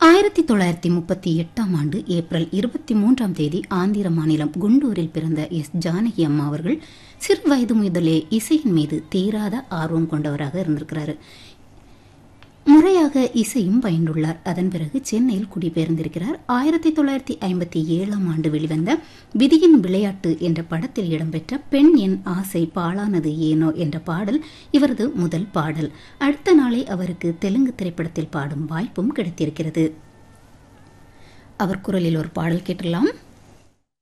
ஆயிரத்தி தொள்ளாயிரத்தி முப்பத்தி எட்டாம் ஆண்டு ஏப்ரல் இருபத்தி மூன்றாம் தேதி ஆந்திர மாநிலம் குண்டூரில் பிறந்த எஸ் ஜானகி அம்மா அவர்கள் சிறு வயது முதலே இசையின் மீது தீராத ஆர்வம் கொண்டவராக இருந்திருக்கிறாரு முறையாக இசையும் பயின்றுள்ளார் அதன் பிறகு சென்னையில் குடிபெயர்ந்திருக்கிறார் ஆயிரத்தி தொள்ளாயிரத்தி ஐம்பத்தி ஏழாம் ஆண்டு வெளிவந்த விதியின் விளையாட்டு என்ற படத்தில் இடம்பெற்ற பெண் என் ஆசை பாழானது ஏனோ என்ற பாடல் இவரது முதல் பாடல் அடுத்த நாளே அவருக்கு தெலுங்கு திரைப்படத்தில் பாடும் வாய்ப்பும் கிடைத்திருக்கிறது அவர் குரலில் ஒரு பாடல் கேட்டுடலாம்